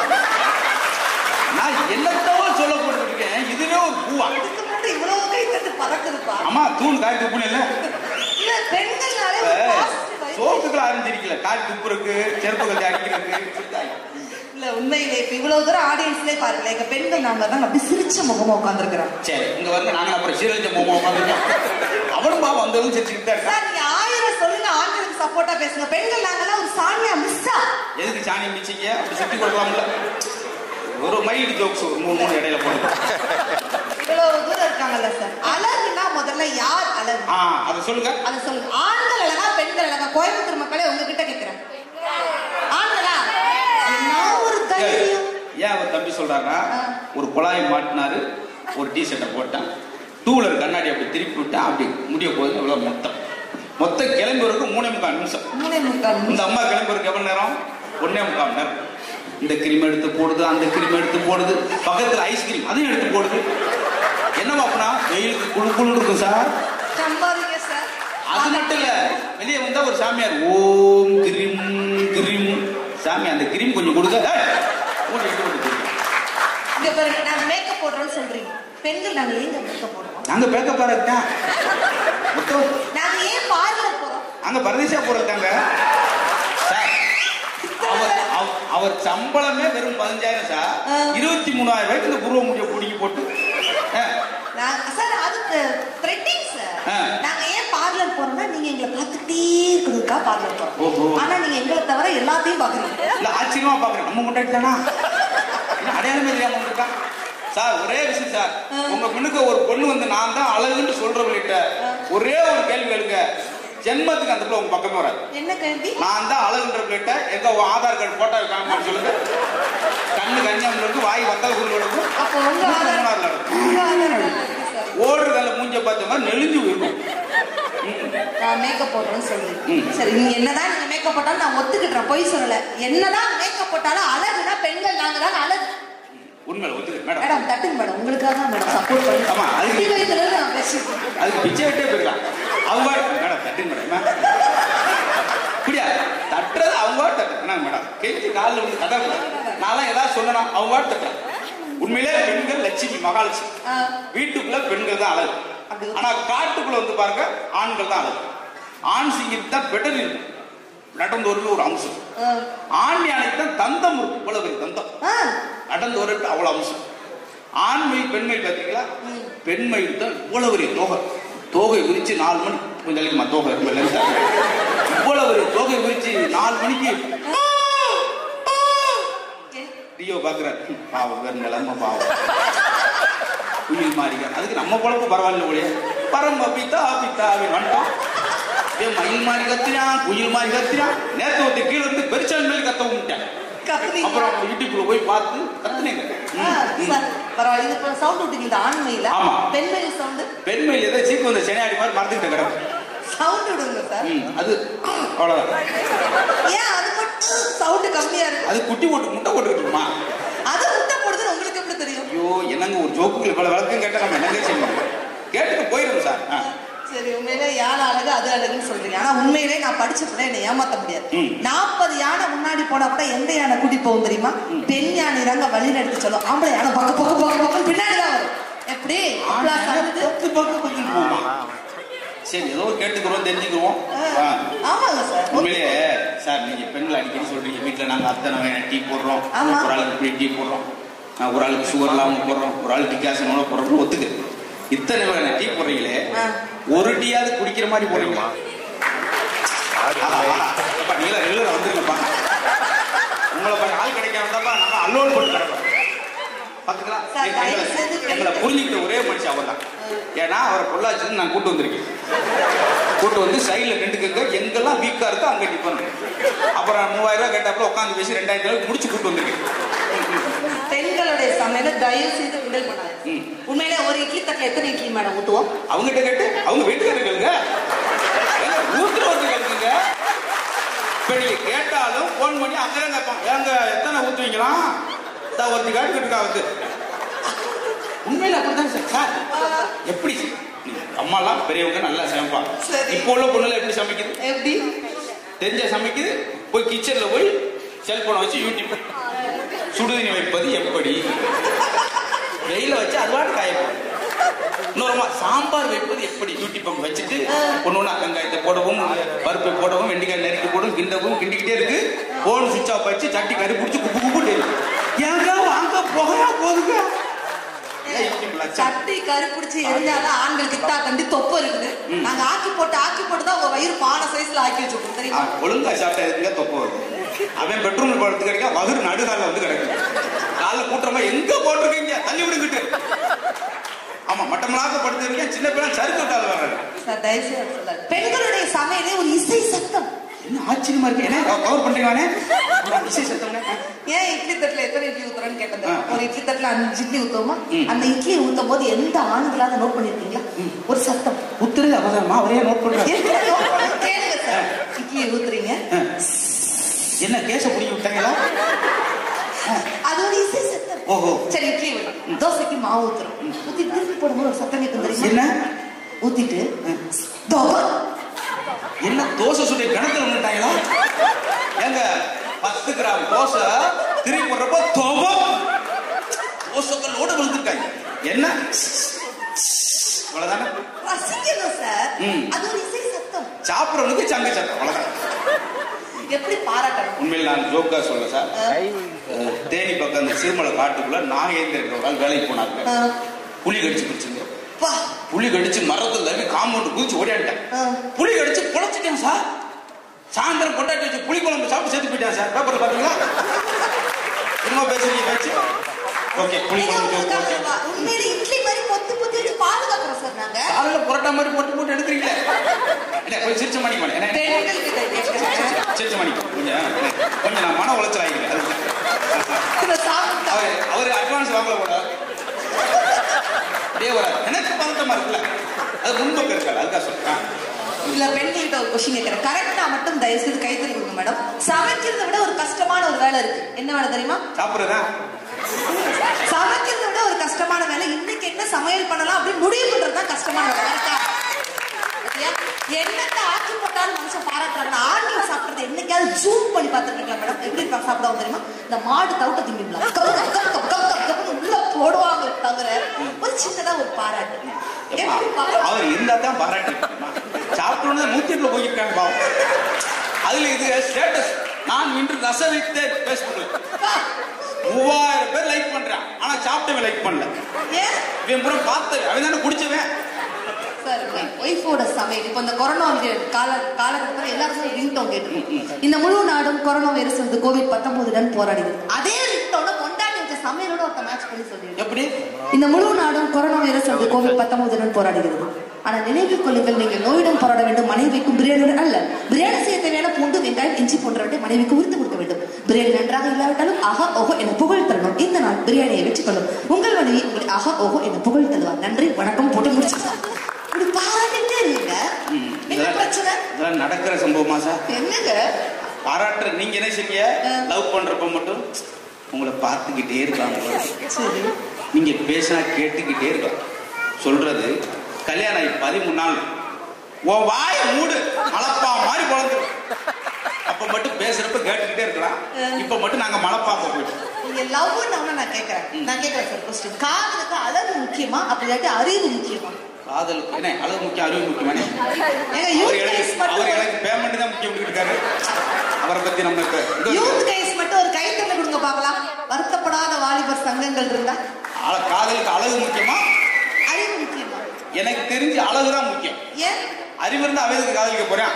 நான் என்னத்தவோ சொல்ல போட்டுருக்கேன் இதுவே ஒரு பூவா இதுக்கு முன்னாடி இவ்வளவு கை தட்டு பறக்குதுப்பா அம்மா தூண் காய் துப்புன்னு இல்ல இல்ல பெண்கள்னாலே ஒரு positive vibe. சோப்புக்குள்ள ஆரம்பிச்சிருக்கல காய் துப்புறக்கு செருப்பு கட்டி அடிக்கிறதுக்கு இல்ல உண்மையிலே இப்ப இவ்வளவு தூரம் ஆடியன்ஸ்லயே பாருங்களேன் எங்க பெண்கள் நாம தான் அப்படி சிரிச்ச முகமா உட்காந்துருக்கிறோம் சரி இங்க வந்து நாங்க அப்புறம் சீரழிஞ்ச போமா உட்காந்துருக்கோம் அவனும் பாவம் வந்ததும் சிரிச்சுக்கிட்டு தான் இருக்கான் சார் நீங்க ஆயிரம் சொல்லுங்க ஆண்களுக்கு சப்போர்ட்டா பேசுங்க பெண்கள் நாங்கெல்லாம் ஒரு சாமியா மிஸ்ஸா எதுக்கு சாணி மிச்சிங்க அப்படி சுத்தி கொடுக்கலாம்ல ஒரு மைல்டு ஜோக்ஸ் ஒரு மூணு மூணு இடையில போடுங்க இவ்வளவு தூரம் இருக்காங்கல்ல சார் அழகுனா முதல்ல யார் அழகு ஆ அதை சொல்லுங்க அதை சொல்லுங்க ஆண்கள் அழகா பெண்கள் அழகா கோயம்புத்தூர் மக்களே உங்ககிட்ட கேக்குறேன் ஆண்களா என்ன ஒரு தைரியம் ஏன் அவர் தம்பி சொல்றாருன்னா ஒரு குழாயை மாட்டினாரு ஒரு டி ஷர்ட்டை போட்டான் டூ வீலர் கண்ணாடி அப்படி திருப்பி விட்டேன் அப்படி முடிய போகுது இவ்வளவு மொத்தம் மொத்தம் கிளம்பி வரைக்கும் மூணே முக்கால் நிமிஷம் மூணே முக்கால் இந்த அம்மா கிளம்பி வரைக்கும் எவ்வளவு நேரம் ஒன்னே முக்கால் மணி நேரம் இந்த கிரீம் எடுத்து போடுது அந்த கிரீம் எடுத்து போடுது பக்கத்துல ஐஸ்கிரீம் அதையும் எடுத்து போடுது என்ன பாப்பனா வெயிலுக்கு குழு குழு இருக்கும் சார் சம்பாதிங்க சார் அது மட்டும் இல்ல வெளியே வந்தா ஒரு சாமியார் ஓம் கிரீம் கிரீம் சாமி அந்த கிரீம் கொஞ்சம் கொடுங்க ஏய், ஊட்டி எடுத்து போட்டு கொடுங்க. இங்க பாருங்க நாங்க மேக்கப் போடுறோம்னு சொல்றீங்க பெண்கள் நாங்க ஏங்க மேக்கப் போடுறோம் நாங்க பேக்க பாருங்க மொத்தம் நாங்க ஏன் பார்லர் போறோம் அங்க பரதேசியா போறதாங்க சார் அவர் அவ- அவர் சம்பளமே வெறும் பதினஞ்சாயிரம் சார் ஆ. இருபத்தி மூணாயிரம் ரூபாய்க்கு இந்த புருவ முடிய பிடிக்கி போட்டு ஆ, நாங்க சார் அதுக்கு த்ரெட்டிங் சார் ஆ. நாங்க ஏன் பார்லர் போறோம்னா நீங்க எங்களை பார்த்துட்டே இருக்கிறதுக்கா பார்லர் ஓஹோ. போறோம் ஆனா நீங்க எங்களை தவிர எல்லாத்தையும் பாக்குறீங்க இல்ல ஆச்சரியமா பாக்குறேன் நம்ம முன்னாடி தானா என்ன அடையாளமே தெரியாம வந்திருக்கான் சார் ஒரே விஷயம் சார் உங்க முன்னுக்கு ஒரு பொண்ணு வந்து நான் தான் அழகுன்னு சொல்றவங்ககிட்ட ஒரே ஒரு கேள்வி கேளுங்க ஜென்மத்துக்கு அந்த பிள்ளை உங்க பக்கமே வராது என்ன கேள்வி நான் தான் அழகுன்ற பிள்ளைகிட்ட எங்க உன் ஆதார் கார்டு போட்டோ காமிப்பான்னு சொல்லுங்க கண்ணு கன்னியாகுமரி இருக்கு வாய் வத்தல் குரு இருக்கும் அப்போ உங்க மூக்கு ஆதார் மூணாறுல இருக்கும் உங்க ஆதார் card இருக்கு சார். ஓடுறதால மூஞ்ச பார்த்த மாதிரி நெளிஞ்சு போயிருக்கும் நான் மேக்கப் போடுறேன்னு சொல்லி ம். சரி நீங்க என்னதான் நீங்க மேக்கப் போட்டாலும் நான் ஒத்துக்கிட்டேன் பொய் சொல்லல என்னதான் மேக்கப் போட்டாலும் அழகுனா பெண்கள் நாங்க தான் அழகு உண்மையில ஒத்துக்கு மேடம் மேடம் தட்டுங்க மேடம் உங்களுக்காக தான் மேடம் சப்போர்ட் பண்ணி ஆமா, அதுக்கு- அடி வயித்துல இருந்து நான் பேசிட்டு இருக்கேன். அதுக்கு பிச்சை விட்டே போயிருக்கான் அவங்க மேடம் தட்டுங்க மேடம் அப்படியா தட்டுறது அவங்க பாட்டு தட்டு என்ன மேடம் கேட்டு காலில் வந்து கதை நான்லாம் ஏதாவது சொல்லணும் அவங்க பாட்டு தட்டுறேன் உண்மையிலே பெண்கள் லட்சுமி மகாலட்சுமி ஆ, வீட்டுக்குள்ள பெண்கள் தான் அழகு அப்படி ஆனா காட்டுக்குள்ள வந்து பாருங்க ஆண்கள் தான் அழகு ஆண் சிங்கம் தான் பெட்டர் இருக்கும் நடந்தோருக்கு ஒரு அம்சம் ஆ, ஆண் யானைக்கு தான் தந்தம் இருக்கும் இவ்வளவு பெரிய தந்தம் ஆ, நடந்தோருக்கு அவ்வளவு அம்சம் ஆண்மயில் பெண்மயில் பார்த்தீங்களா பெண்மயில் தான் இவ்வளவு பெரிய தோகை தோகை விரிச்சு நாலு மணி கொஞ்சம் அழிக்குமா தோகை ரொம்ப லென்த்தா. இவ்வளவு பெரிய தோகை விரிச்சு நாலு மணிக்கு ரியோ பாக்குறாரு பாவம் வேற நிலைமை பாவம் குயில் மாறிக்க அதுக்கு நம்ம பொழப்பு பரவாயில்ல ஒழிய பரம்ப பித்தா பித்தா அப்படின்னு வந்துட்டோம் ஏன் மயில் மாதிரி கத்துறான் குயில் மாதிரி கத்துறான் நேத்து ஒருத்தர் கீழே இருந்து பெருச்சான் மேல கத்த விட்டான் கத்துறீங்க. அப்புறம் யூடியூப்ல போய் பார்த்து கத்துனேங்க ஆ, சார், பரவாயில்ல இது இப்போ சவுண்ட் விட்டீங்க இந்த ஆண்மையில ஆமா. பெண்மையில் சவுண்டு பெண்மையில் ஏதோ சீக்கு வந்த சென்னையாடி மாதிரி மறந்துக்கிட்ட கிடக்கு சவுண்ட் விடுங்க சார் ம், அது அவ்வளவுதான் ஏன் அது மட்டும் சவுண்ட் கம்மியா இருக்கு அது குட்டி போட்டு முட்டை போட்டுக்கிட்டுமா அது முட்டை போடுதுன்னு உங்களுக்கு எப்படி தெரியும் ஐயோ என்னங்க ஒரு ஜோக்குகள் பல வழக்கம் கேட்டா நம்ம என்னங்க செய்யணும் கேட்டுட்டு போயிடும் சார் ஆ. சரி உண்மையிலே யானை அழகு அது அழகுன்னு சொல்றீங்க ஆனா உண்மையிலே நான் படிச்ச பிள்ளை என்னை ஏமாத்த முடியாது ம். நாற்பது யானை முன்னாடி போனா கூட எந்த யானை கூட்டி போகும் தெரியுமா பெண் யானை தாங்க வழி நடத்தி சொல்லும் ஆம்பளை யானை பக்க பக்க பக்க பக்கம் பின்னாடி தான் வரும் எப்படி அவ்வளவு சகஜது? பத்து பக்கம் கொஞ்சம் போமா சரி ஏதோ கேட்டுக்கிறோம் தெரிஞ்சுக்கிறோம் ஆ. ஆமாங்க சார் உண்மையிலேயே சார் நீங்க பெண்கள் அடிக்கடி சொல்றீங்க வீட்டுல நாங்க அத்தனை வகையான டீ போடுறோம் ஆமா. ஒரு ஆளுக்கு இப்படி டீ போடுறோம் ஆ, ஒரு ஆளுக்கு சுகர் இல்லாம போடுறோம் ஒரு ஆளுக்கு டிகாசனோட போடுறோம் ஒத்துக்கு இத்தனை வகையான டீ போடுறீங்களே ஆ. ஒரு டீயாவது குடிக்கிற மாதிரி போடுறீங்களா நீங்கள ரெகுலரா வந்துருங்கப்பா உங்களை பாரு, ஆள் கிடைக்காம இருந்தாப்பா நம்ம அல்லோன் போட்டு கிடப்போம் பாத்துங்களா சார், எங்களை- தயவு செய்து எங்களை புரிஞ்சுக்கிட்ட ஒரே மனுஷன் அவர் தான் ஏன்னா அவரை பொள்ளாச்சின்னு நான் கூட்டு வந்திருக்கேன் கூட்டு வந்து சைடில் நின்றுக்கங்க எங்கெல்லாம் வீக்கா இருக்கோ அங்க நிப்பாங்க அப்புறம் மூவாயிரம் ரூபாய் கேட்டாப்புல உட்காந்து பேசி ரெண்டாயிரத்தி ரூபாய் முடிச்சு கூட்டு வந்திருக்கேன் பெண்களுடைய சமையல தயவு செய்து கிண்டல் பண்ணாது ம். உண்மையிலே ஒரு இட்லி தட்டுல எத்தனை இட்லி மேடம் ஊத்துவோம் அவங்ககிட்ட கேட்டு அவங்க வீட்டுக்காரர் கேளுங்க ஊத்துறவங்க கேளுங்க இப்ப நீங்க கேட்டாலும் போன் பண்ணி அங்கதான் கேட்பான் ஏங்க எத்தனை ஊத்துவீங்களா தான் ஒருத்தி கேட்டுக்கிட்டு வந்து உண்மையில அப்படிதான் சார் சார் எப்படி நீங்க அம்மாலாம் பெரியவங்க நல்லா சமைப்பாங்க சரி. இப்போ உள்ள பொண்ணுல எப்படி சமைக்குது எப்படி தெரிஞ்ச சமைக்குது போய் கிச்சன்ல போய் செல்போனை வச்சு யூடியூப் சுடுதண்ணி வைப்பது எப்படி வெயில வச்சு அது பாட்டு காய போடும். இன்னொருமா சாம்பார் வைப்பது எப்படி யூடியூப் அங்க வச்சுட்டு ஒண்ணு ஒண்ணா வெங்காயத்தை போடவும் பருப்பை போடவும் வெண்டிக்காய் நறுக்கி போடவும் கிண்டவும் கிண்டிக்கிட்டே இருக்கு போன் சுவிட்ச் ஆஃப் வச்சு சட்டி கறி பிடிச்சி குப்பு குப்பு ஏங்க வாங்க புகையா போதுங்க ஏன் யூடியூப்ல சா- சட்டி கறி பிடிச்சி எரிஞ்சாதான் ஆண்கள் கிட்டா கண்டி தொப்பு இருக்குது நாங்க ஆக்கி போட்டு ஆக்கி போட்டு தான் உங்க வயிறு பானை சைஸ்ல ஆக்கி வச்சிருக்கோம் ஆ, தெரியுமா ஒழுங்கா சாப்பிட்டா எதுங்க தொப்பை வருது அவன் பெட்ரூம்ல படுத்து கிடைக்க வகுறு நடுகால வந்து கிடக்கு காலைல கூட்டமா எங்க போட்டிருக்கீங்க தள்ளி விடுங்கிட்டு ஆமா மட்டமலாக படுத்திருக்கேன் சின்ன பிள்ளை சறுக்கு விட்டால் வர்றாரு சார் தயவு செய்து அப்படி சொல்லாது. பெண்களுடைய சமையலே ஒரு இசை சத்தம் என்ன ஆச்சரியமா இருக்கு என்ன கவர் பண்றீங்களானே இசை சத்தம்னே ஏன் இட்லி தட்டுல எத்தனை இட்லி ஊத்துறோன்னு கேட்டது ஆ. ஒரு இட்லி தட்டுல அஞ்சு இட்லி ஊத்துவோமா ம். அந்த இட்லியை ஊத்தும் போது எந்த ஆண்களாவது நோட் பண்ணிருக்கீங்களா ஒரு சத்தம் உத்துறது அவசரமா அவரே நோட் பண்றாரு என்ன note பண்ண- கேளுங்க சார் இட்லியை ஊத்துறீங்க ஆ. என்ன கேச புடிங்கி விட்டாங்களா அது ஒரு இசை சத்தம் ஓஹோ. சரி இட்லி வேணும் தோசைக்கு மாவு ஊத்துறோம் ஊத்தி திருப்பி போடும்போது ஒரு சத்தம் கேட்கும் தெரியுமா என்ன ஊத்திட்டு தோசை என்ன தோசை சுட்டி கிணத்துல விட்டாங்களா ஏங்க பத்து கிராம் தோசை திருப்பி போடுறப்ப தோபம் தோசைகளோட விழுந்துருக்காங்க என்ன அவ்வளவுதானே ரசிக்கணும் சார் ம். அது ஒரு இசை சத்தம் சாப்பிடுறவனுக்கு சங்க சத்தம் அவ்வளவுதான் எப்படி பாராட்டணும் உண்மையில் நான் ஜோக்கா சொல்ல சார் அஹ், தேனி பக்கம் அந்த சிறுமலை காட்டுக்குள்ள நாகேந்திர ஒரு ஆள் வேலைக்கு போனாங்க ஆ. புலி கடிச்சு பிடிச்சுங்க பா புலி கடிச்சு மரத்துல தள்ளி காம்பவுண்ட் குதிச்சு ஓடியாட்டேன் ஆ. புலி கடிச்சு பொழைச்சிட்டேன் சார் சாயந்தரம் கொண்டாட்டி வச்சு புளி குழம்பு சாப்பிட்டு செத்து போயிட்டேன் சார் பேப்பர்ல பாத்தீங்களா என்னமோ பேசுறீங்க பேச்சு ஓகே புளி நீங்க குழம்பு உங்களுக்கு ஓகே அந்த உண்மையில இட்லி மாதிரி பொத்து பொத்தி வச்சு பாதுகாக்கிறோம் சார் நாங்க காலையில புரோட்டா மாதிரி போட்டு போட்டு எடுக்கிறீங்களே என்ன கொஞ்சம் சிரிச்ச மணிக்கு மேலே என்ன பெண்கள் கிட்ட கேட்கிறேன் சிரிச்ச மணிக்கு கொஞ்சம் கொஞ்சம் நான் மன உளைச்சல் ஆகிக்கிறேன் அதுக்கு இதை சாப்பிட்டா அவர் அவர் அட்வான்ஸ் வாங்கல போட அப்படியே வராது எனக்கு பதட்டமா இருக்குல்ல அது முன்பக்கம் இருக்காது அதுக்காக சொல்றேன் இல்ல பெண்கள்கிட்ட ஒரு கொஸ்டின் கேட்கிறேன் கரெக்டா மட்டும் தயவு செய்து கைத்தறி கொடுங்க மேடம் சமைக்கிறதை விட ஒரு கஷ்டமான ஒரு வேலை இருக்கு என்ன வேலை தெரியுமா சாப்பிடுறதா சமைக்கிறதை விட ஒரு கஷ்டமான வேலை இன்னைக்கு என்ன சமையல் பண்ணலாம் அப்படின்னு முடிவு பண்றது தான் கஷ்டமான வேலை கரெக்டா? பாத்தியா? என்னத்தை ஆக்கி போட்டாலும் மனுஷன் பாராட்டுறாங்க ஆண்கள் சாப்பிடுறது என்னைக்காவது ஜூம் பண்ணி பார்த்துருக்கீங்களா மேடம் எப்படி இருப்பாங்க சாப்பிடுவாங்க தெரியுமா இந்த மாடு தவிட்ட திம்பிங்களா கப்பு கப்பு கப்பு கப்பு கப்பு கப்புன்னு உள்ள போடுவாங்க தவிர ஒரு சின்னதா ஒரு பாராட்டு எப்படி பாராட்டு அவர் இருந்தா தான் பாராட்டு சாப்பிடணும் நூத்தி எட்டுல போயிருக்காங்க பாவம் அதுல இது ஸ்டேட்டஸ் நான் இன்று ரசவித்தேன் பேஸ்புக்ல மூவாயிரம் பேர் லைக் பண்றான் ஆனா சாப்பிட்டவன் லைக் பண்ணல ஏன் இவன் பூரா பார்த்து அவன் தானே குடிச்சவன் சார் ஒய்ஃபோட சமையல் இப்போ இந்த கொரோனா கால காலகட்டத்தில் எல்லாருமே ரிங்டோன் கேட்டு இந்த முழு நாடும் கொரோனா வைரஸ் வந்து கோவிட் பத்தொன்பதுடன் போராடிது அதே ரிங்டோட கொண்டாடி வச்ச சமையலோட ஒருத்த மேட்ச் பண்ணி சொல்லிடுறேன் எப்படி இந்த முழு நாடும் கொரோனா வைரஸ் வந்து கோவிட் பத்தொன்பதுடன் போராடுகிறது ஆனா நினைவில் கொள்ளுங்கள் நீங்கள் நோயுடன் போராட வேண்டும் மனைவிக்கும் பிரியாணியுடன் அல்ல பிரியாணி செய்ய தேவையான பூண்டு வெங்காயம் இஞ்சி போன்றவற்றை மனைவிக்கு உரித்து கொடுக்க வேண்டும் பிரியாணி நன்றாக இல்லாவிட்டாலும் ஆஹா ஓஹோ என புகழ் தரணும் இந்த நாள் பிரியாணியை வெற்றி கொள்ளும் உங்கள் மனைவி உங்களை ஆஹா ஓஹோ என புகழ் தருவார் நன்றி வணக்கம் போட்டு முடிச்சு இப்படி பாராட்டிட்டே இருங்க ம், என்ன இதெல்லாம் பிரச்சனை இதெல்லாம் நடக்கிற சம்பவமா சார் என்னங்க பாராட்டுற நீங்க என்ன செய்ய ஆ. லவ் பண்றப்ப மட்டும் உங்களை பார்த்துக்கிட்டே இருக்காங்க சரி நீங்க பேசினா கேட்டுக்கிட்டே இருக்கலாம் சொல்றது கல்யாணம் ஆகி பதிமூணு நாள் உன் வாய மூடு மலப்பா மாதிரி குழந்துரும் அப்ப மட்டும் பேசுறப்ப கேட்டுக்கிட்டே இருக்கலாம் இப்ப மட்டும் நாங்க மலப்பாக்க போயிட்டோம் நீங்க லவ்னு நான் கேட்கறேன் நான் கேட்கறேன் சார் கொஸ்டின் காதலுக்கு அழகு முக்கியமா அப்படி இல்லாட்டி அறிவு முக்கியமா காதலுக்கு என்ன அழகு முக்கியம் அறிவு முக்கியமானே ஏங்க அவர் யூத் எனக்கு கைஸ் அவர் மட்டும் எனக்கு பேமெண்ட் தான் முக்கியம் இருக்காரு அவரை பத்தி நம்ம இப்ப இங்க யூத் கைஸ் மட்டும் ஒரு கைத்தட்டல் கொடுங்க பார்க்கலாம் வருத்தப்படாத வாலிபர் சங்கங்கள் இருந்தா அழ- காதலுக்கு அழகு முக்கியமா அறிவு முக்கியமா எனக்கு தெரிஞ்சு அழகு தான் முக்கியம் ஏன் அறிவு இருந்தா அவதுக்கு காதலிக்க போறேன்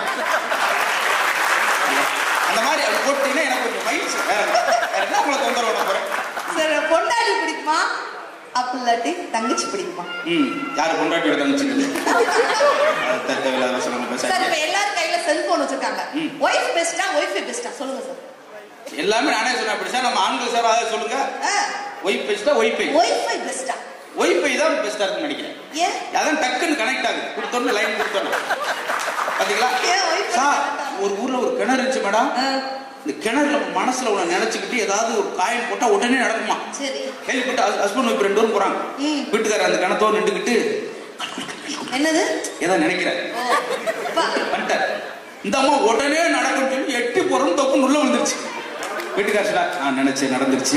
அந்த மாதிரி அது போட்டீங்கன்னா எனக்கு கொஞ்சம் மைண்ட் வேற என்ன? வேற என்ன உங்களை தொந்தரவு பண்ண போறேன் சரி பொண்டாடி பிடிக்குமா அப்ப இல்லாட்டி தங்கச்சி பிடிக்குமா ம் யாரு கொண்டாட்டி தங்கச்சிக்குது தேவையில்லாத வசனம் சார் பேச இப்ப எல்லாரும் கையில செல்போன் வச்சிருக்காங்க ம். ஒய்ஃப் பெஸ்டா ஒய்ஃப் பெஸ்டா சொல்லுங்க சார் எல்லாமே நானே சொன்னேன் அப்படி சார் நம்ம ஆண்கள் சார் அதை சொல்லுங்க ஒய்ஃப் பெஸ்டா ஒய்ஃபை ஒய்ஃபை பெஸ்டா ஒய்ஃபை தான் பெஸ்டா இருக்குன்னு நினைக்கிறேன் ஏன் அதான் டக்குன்னு கனெக்ட் ஆகுது கொடுத்தோன்னு லைன் கொடுத்தோன்னு பாத்தீங்களா ஏன் wifi சார் connect ஆகுது? ஒரு ஊர்ல ஒரு கிணறு இருந்துச்சு மேடம் ஆ, இந்த கிணறுல மனசுல உன்னை நினைச்சுக்கிட்டு ஏதாவது ஒரு காயின் போட்டா உடனே நடக்குமா சரி கேள்விப்பட்டு ஹஸ்பண்ட் ஒய்ஃப் ரெண்டு பேரும் போறாங்க ம். வீட்டுக்காரர் அந்த கிணத்தோடு நின்றுக்கிட்டு என்னது ஏதோ நினைக்கிறேன் ஓ, அப்பா. வந்துட்டார் இந்த அம்மா உடனே நடக்கும்னு சொல்லி எட்டி போறோம் தப்பு உள்ள வந்துருச்சு வீட்டுக்காரர் சொன்னா, நான் நினைச்சேன் நடந்துருச்சு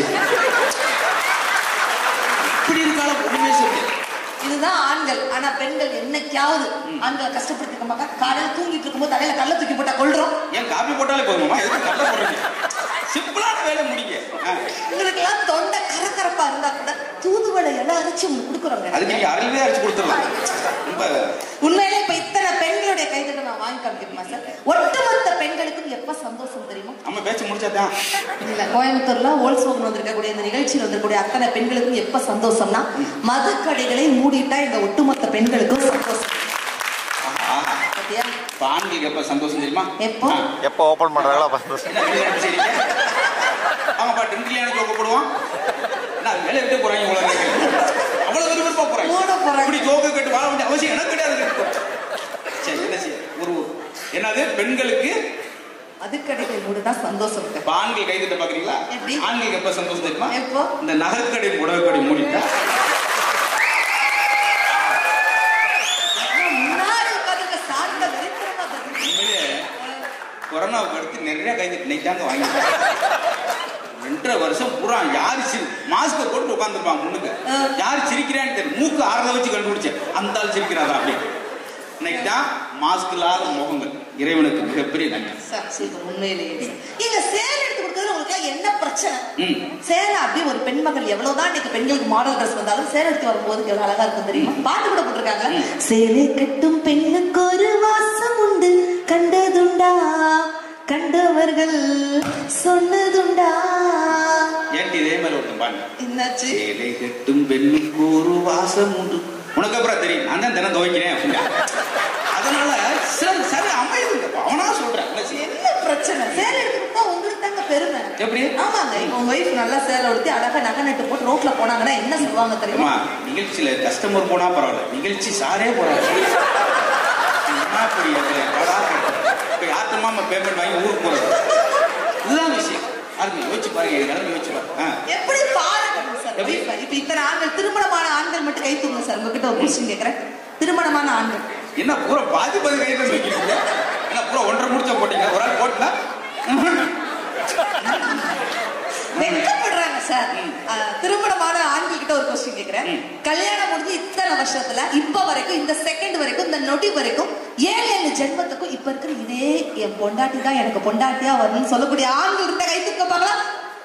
இப்படி இருக்கால ஒண்ணுமே சொல்லு இதுதான் ஆண்கள் ஆனா பெண்கள் என்னைக்காவது ஆண்களை கஷ்டப்படுத்திக்க மாட்டாங்க காலையில தூங்கிட்டு இருக்கும்போது தலையில கல்ல தூக்கி போட்டா கொள்றோம் ஏன் காப்பி போட்டாலே போதுமாமா எதுக்கு கட்ட போடுறீங்க சிம்பிளான வேலை முடிங்க ஆ. உங்களுக்கு எல்லாம் தொண்டை கரகரப்பா இருந்தா கூட தூதுவளை எல்லாம் அரைச்சு உங்களுக்கு கொடுக்குறோங்க அதுக்கு நீங்க அருளவே அரைச்சு கொடுத்துடலாம் ரொம்ப உண்மையிலே இப்ப இத்தனை பெண்களுடைய கைதட்ட நான் வாங்கி காமிக்கணுமா சார் ஒட்டுமொத்த பெண்களுக்கும் எப்ப சந்தோஷம் தெரியுமா நம்ம பேச்சு முடிச்சாதான் இல்ல கோயம்புத்தூர்ல ஹோல்சோன் வந்திருக்கக்கூடிய இந்த நிகழ்ச்சியில் வந்திருக்கக்கூடிய அத்தனை பெண்களுக்கும் எப்ப சந்தோஷம்னா மதுக்கடைகளை மூடிட்டா இந்த ஒட்டுமொத்த பெண்களுக்கும் சந்தோஷம் ஆஹா. பாத்தியா? இப்ப ஆண்களுக்கு எப்ப சந்தோஷம் தெரியுமா எப்போ? ஆ. எப்போ ஓபன் பண்றாங்களோ அப்ப சந்தோஷம் என்ன வெளியில அனுப்பி செய்றீங்க? ஆமாப்பா டென்த்லயான ஜோக்க போடுவான் நான் வேலை விட்டு போறாங்க இவ்வளவு நேரம். அவ்வளவு விருப்பா போறாங்க ஓட போறாங்க. இப்படி ஜோக்க கட்டு வாழ வேண்டிய அவசியம் எனக்கு கிடையாது கட்டு போறேன். சரி என்ன செய்ய ஒரு என்னது பெண்களுக்கு மதுக்கடைகள் மூடினா சந்தோஷம் இருக்கு. இப்ப ஆண்கள் கைதிட்ட பாக்குறீங்களா எப்படி? ஆண்களுக்கு எப்ப சந்தோஷம் தெரியுமா எப்போ? இந்த நகைக்கடை உடவுக்கடை மூடிட்டா ஆனா முன்னாடி உட்கார்ந்திருக்க சாந்த தரித்திரமா பதில். உண்மையிலே கொரோனாவுக்கு அடுத்து நிறைய கைதிட்டு நைட்டாங்க வாங்கி ரெண்டரை வருஷம் பூரா யாரு சிரி மாஸ்க போட்டு உட்காந்துருப்பாங்க முன்னுக்கு யார் சிரிக்கிறான்னு தெரியும் மூக்கு ஆறத வச்சு கண்டுபிடிச்சேன் அந்த ஆள் சிரிக்கிறாரா அப்படி இன்னைக்கு தான் மாஸ்க் இல்லாத முகங்கள் இறைவனுக்கு மிகப்பெரிய நன்றி சார், சூப்பர், உண்மையிலேயே சார். ஏங்க, சேலை எடுத்து கொடுக்கறதுல உங்களுக்கு எல்லாம் என்ன பிரச்சனை ம். சேலை அப்படியே ஒரு பெண்மகள் எவ்வளவுதான் இன்னைக்கு பெண்களுக்கு மாடல் ட்ரெஸ் வந்தாலும் சேலை எடுத்து வரும்போது எவ்வளவு அழகா இருக்கும் தெரியுமா பாட்டு கூட போட்டிருக்காங்க சேலை கட்டும் பெண்ணுக்கு ஒரு வாசம் உண்டு கண்டதுண்டா கண்டவர்கள் சொன்னதுண்டா ஏன்டி இதே மாதிரி ஒருத்தன் பாருங்க என்னாச்சு சேலை கட்டும் பெண்ணுக்கு ஒரு வாசம் உண்டு உனக்கு அப்புறம் தெரியும் நான் தான் தினம் துவைக்கிறேன் அப்படின்னா அதனால சரி சரி அமையுதுங்க அவனா சொல்றேன் என்ன செய்ய? என்ன பிரச்சனை சேலை எடுத்து கொடுத்தா உங்களுக்கு தாங்க பெருமை எப்படி? ஆமாங்க இப்போ உங்க ஒய்ஃப் நல்லா சேலை உடுத்தி அழகா நகை நட்டு போட்டு ரோட்ல போனாங்கன்னா என்ன சொல்லுவாங்க தெரியுமா அம்மா நிகழ்ச்சியில கஸ்டமர் போனா பரவாயில்ல நிகழ்ச்சி சாரே போறாரு என்ன அப்படி அது? வாடா. இப்ப யார்த்தமா நம்ம பேமெண்ட் வாங்கி ஊருக்கு போறது இதுதான் விஷயம் அதுக்கு யோசிச்சு பாருங்க என் நிலைமை யோசிச்சு பாருங்க ஆ. எப்படி பாருங்க சார் எப்படி? wife-அ? இப்ப இத்தனை ஆண்கள் திருமணமான ஆண்கள் மட்டும் கை தூங்க சார் உங்ககிட்ட ஒரு கொஸ்டின் கேக்குறேன் திருமணமான ஆண்கள் என்ன பூரா பாதி பாதி கை தான் வைக்கிறீங்க என்ன பூரா ஒன்றரை முடிச்ச போட்டீங்க ஒரு ஆள் போட்டா வெட்கப்படுறாங்க சார் அஹ், திருமணமான ஆண்கள் கிட்ட ஒரு கொஸ்டின் கேக்குறேன் ம். கல்யாணம் முடிஞ்சு இத்தனை வருஷத்துல இப்ப வரைக்கும் இந்த செகண்ட் வரைக்கும் இந்த நொடி வரைக்கும் ஏழு ஏழு ஜென்மத்துக்கும் இப்ப இருக்கிற இதே என் பொண்டாட்டி தான் எனக்கு பொண்டாட்டியா வரணும்னு சொல்லக்கூடிய ஆண்கள் கிட்ட கை தூக்க பார்க்கலாம்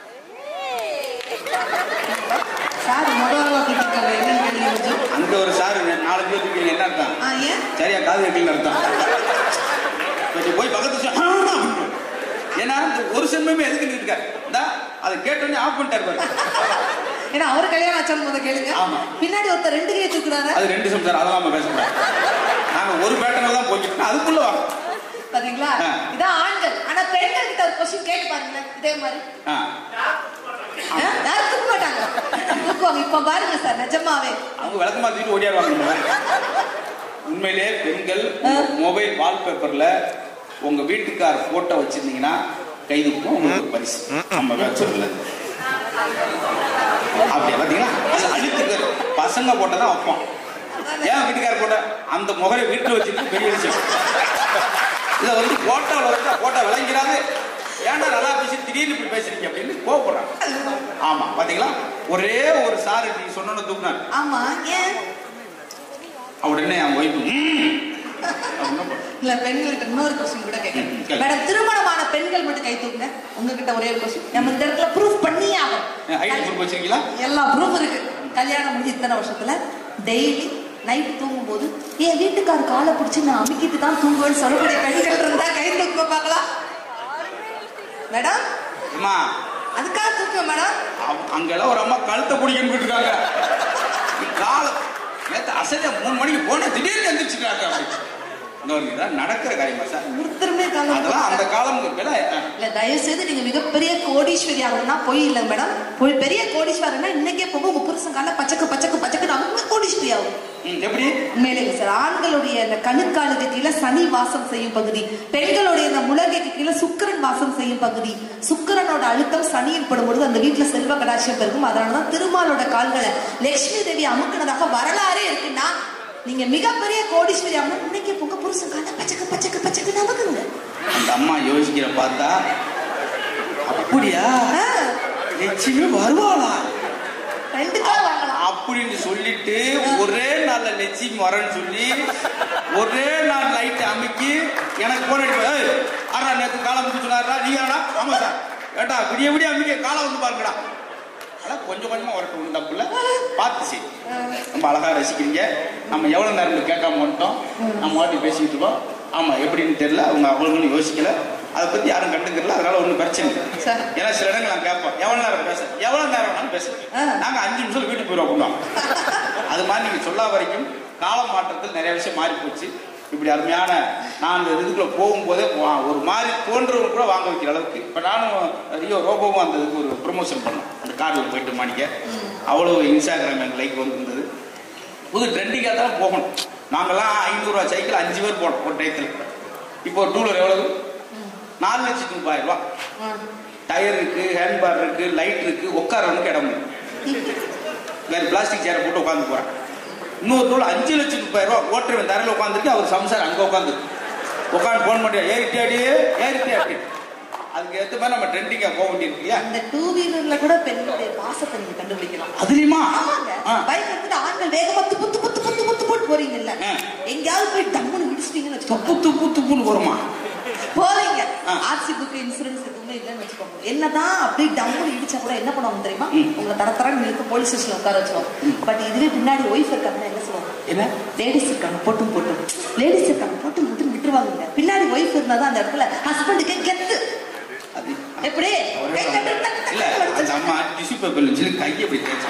சார் முதல்ல கேட்டிருக்காங்க என்னன்னு கேளுங்க கொஞ்சம். அங்க ஒரு சாரு நாலு பேர் இருக்கீங்க என்ன அர்த்தம் ஆ, ஏன் சரியா காது வைக்கலன்னு அர்த்தம் கொஞ்சம் போய் பக்கத்து சொ- ஆ! ஏன்னா இந்த ஒரு சென்மமே எதுக்கு இருக்காரு இந்தா அதை கேட்டோன்னே ஆஃப் பண்ணிட்டாரு பாரு ஏன்னா அவர் கல்யாணம் ஆச்சாலும் முத கேளுங்க ஆமா. பின்னாடி ஒருத்தர் ரெண்டு கையை தூக்குறாரு அது ரெண்டு நிமிஷம் அதெல்லாம் நம்ம பேசக்கூடாது நாங்க ஒரு பேட்டர்ல தான் போய்க்கிட்டு அதுக்குள்ள வாங்க பாத்தீங்களா ஆ. இதான் ஆண்கள் ஆனா பெண்கள் கிட்ட ஒரு கொஸ்டின் கேட்டு பாருங்களேன் இதே மாதிரி ஆ. ஆ, யாரும் தூக்க மாட்டாங்க தூக்குவாங்க இப்ப பாருங்க சார் நிஜமாவே அவங்க விளக்கமா தூக்கிட்டு ஓடியாருவாங்க இந்த மாதிரி. உண்மையிலே பெண்கள் மொபைல் வால்பேப்பர்ல உங்க வீட்டுக்கார் போட்டோ வச்சிருந்தீங்கன்னா கைதுக்கும் உங்களுக்கு ஒரு பரிசு நம்ம வச்சிடல அப்படியா பாத்தீங்களா அது அழுத்துக்கள் பசங்க போட்டதான் வைப்போம் ஏன் வீட்டுக்கார் போட்ட அந்த முகரை வீட்டுல வச்சுட்டு பெரிய விஷயம் இதை வந்து போட்டோல வச்சா போட்டோ விளங்கிறாது ஏன்டா நல்லா பேசி திடீர்னு இப்படி பேசுறீங்க அப்படின்னு கோவப்படுறாங்க ஆமா பாத்தீங்களா ஒரே ஒரு சாரு நீங்க சொன்னோன்னு தூக்குனாரு ஆமா ஏன் உடனே என் ஒய்ஃபு அப்படின்னா போதும். இல்ல பெண்கள்கிட்ட இன்னொரு கொஸ்டின் கூட கேட்கறேன் ம், கேளு. மேடம் திருமணமான பெண்கள் மட்டும் கை தூக்குங்க உங்ககிட்ட ஒரே ஒரு கொஸ்டின் நம்ம இந்த இடத்துல ப்ரூஃப் பண்ணியே ஆகும் ஐடி ப்ரூஃப் வச்சிருக்கீங்களா எல்லா ப்ரூஃப் இருக்கு கல்யாணம் முடிஞ்சு இத்தனை வருஷத்துல டெய்லி நைட் தூங்கும் போது என் வீட்டுக்கார் காலை பிடிச்சி நான் அமுக்கிட்டு தான் தூங்குவேன்னு சொல்லக்கூடிய பெண்கள் இருந்தா கை தூக்க பார்க்கலாம் மேடம் அம்மா அதுக்காக தூக்க மேடம் அவ- அங்கெல்லாம் ஒரு அம்மா கழுத்தை பிடிக்கன்னு இருக்காங்க காலம் நேற்று அசதியா மூணு மணிக்கு போன திடீர்னு எந்திரிச்சுட்டாங்க அப்படி இன்னொரு இதான் நடக்கிற காரியமா சார் ஒருத்தருமே காலம் அதெல்லாம் அந்த காலம் விலை இல்ல தயவு செய்து நீங்க மிகப்பெரிய கோடீஸ்வரி ஆகணும்னா பொய் இல்லை மேடம் போய் பெரிய கோடீஸ்வரனா இன்னைக்கே போக உங்க புருஷன் கால பச்சக்கு பச்சக்கு பச்சக்கு அவங்க கோடீஸ்வரி ஆகும் ம், எப்படி உண்மையிலேங்க சார் ஆண்களுடைய அந்த கணுக்காலுக்கு கீழே சனி வாசம் செய்யும் பகுதி பெண்களுடைய அந்த முழங்கைக்கு கீழே சுக்கிரன் வாசம் செய்யும் பகுதி சுக்கிரனோட அழுத்தம் சனியில் படும்பொழுது அந்த வீட்டுல செல்வ கடாட்சியம் பெருகும் அதனாலதான் திருமாலோட கால்களை லட்சுமி தேவி அமுக்கினதாக வரலாறே இருக்குன்னா நீங்க மிகப்பெரிய கோடீஸ்வரி ஆகணும் இன்னைக்கு உங்க புருஷன் கால பச்சக்கு பச்சக்கு பச்சக்கு நமக்குங்க அந்த அம்மா யோசிக்கிற பார்த்தா அப்படியா லட்சுமி வருவாளா ரெண்டு கால் வாங்கலாம் அப்படின்னு சொல்லிட்டு ஒரே நாள்ல லட்சுமி வரேன்னு சொல்லி ஒரே நாள் லைட் அமுக்கி எனக்கு போன் அடிப்பேன் ஆறா நேற்று காலம் வந்து சொன்னாரா நீ ஆனா ஆமா சார் ஏட்டா விடிய விடிய அமுக்க காலம் வந்து பாருங்கடா அதான் கொஞ்சம் கொஞ்சமா வரட்டும் தப்புல பார்த்து சரி ரொம்ப அழகா ரசிக்கிறீங்க நம்ம எவ்வளவு நேரம் கேட்காம வந்துட்டோம் நம்ம வாட்டி பேசிக்கிட்டு இருக்கோம் ஆமா எப்படின்னு தெரியல அவங்க அவங்களும் யோசிக்கல அதை பத்தி யாரும் கண்டுக்கல அதனால ஒன்றும் பிரச்சனை இல்லை சரி. ஏன்னா சில இடங்கள் நான் கேட்போம் எவ்வளவு நேரம் பேச எவ்வளவு நேரம் வேணாலும் ஆ. பேசுறேன் நாங்க அஞ்சு நிமிஷம் வீட்டுக்கு போயிடுவோம் அப்படின்னா அது மாதிரி நீங்க சொல்லா வரைக்கும் கால மாற்றத்தில் நிறைய விஷயம் மாறி போச்சு இப்படி அருமையான நான் அந்த இதுக்குள்ள போகும்போதே வா- ஒரு மாதிரி தோன்றவங்க கூட வாங்க வைக்கிற அளவுக்கு இப்ப நானும் ரியோ ரோபோவும் அந்த இதுக்கு ஒரு ப்ரொமோஷன் பண்ணோம் அந்த காரில் போயிட்டு மாணிக்க அவ்வளோ இன்ஸ்டாகிராம் எங்கள் லைக் வந்திருந்தது புது ட்ரெண்டிங்காக தான் போகணும் நாங்கெல்லாம் ஐநூறுரூவா சைக்கிள் அஞ்சு பேர் போனோம் ஒரு டயத்தில் இப்போ ஒரு டூலர் எவ்வளவு நாலு லட்சத்தி முப்பதாயிரம் ரூபா டயர் இருக்கு ஹேண்ட்பார் இருக்கு லைட் இருக்கு உட்காரவனுக்கு இடம் இருக்கு. வேற பிளாஸ்டிக் சேரை போட்டு உட்காந்து போறேன் இன்னொரு நூல் அஞ்சு லட்சம் முப்பதாயிரம் ரூபா ஓட்டுறவன் தரையில் உட்காந்துருக்கு அவர் சம்சார் அங்க உட்காந்து உட்காந்து போன் பண்ணியா ஏறிட்டே அடியே ஏறிட்டே அப்படி அதுக்கு ஏற்ற மாதிரி நம்ம ட்ரெண்டிங்கா போக வேண்டியிருக்கு இல்லையா அந்த டூ வீலர்ல கூட பெண்களுடைய பாசத்தை நீங்க கண்டுபிடிக்கலாம் அதுலயுமா ஆமாங்க ஆ. பைக் எடுத்துட்டு ஆண்கள் வேகமா துப்பு துப்பு துப்பு துப்பு துப்புன்னு போறீங்கல்ல ஆ. எங்கேயாவது போய் டம்முன்னு இடிச்சிட்டீங்கன்னு வச்சுக்கோங்க துப்பு துப்பு துப்புன்னு வருமா போறீங்க ஆ. ஆர்சி புக் இன்சூரன்ஸ் எதுவுமே இல்லைன்னு வச்சுக்கோங்க என்னதான் அப்படியே டம்முன்னு இடிச்சா கூட என்ன பண்ணுவாங்க தெரியுமா உங்களை தர தரன்னு இழுத்து போலீஸ் ஸ்டேஷன்ல உட்கார வச்சுருவாங்க பட் இதுவே பின்னாடி ஒய்ஃப் இருக்காங்கன்னா என்ன சொல்லுவாங்க என்ன லேடிஸ் இருக்காங்க போட்டும் போட்டும் லேடிஸ் இருக்காங்க போட்டும் போட்டும் விட்டுருவாங்க பின்னாடி ஒய்ஃப் இருந்தாதான் அந்த இடத்துல ஹஸ்பண்டுக்கு கெத்து அது எப்படி கை தட்டு, டக்கு, டக்கு, இல்ல டக்கு, அந்த அம்மா டிஷ்யூ பேப்பர்ல வச்சு கையை இப்படி தேய்ச்சு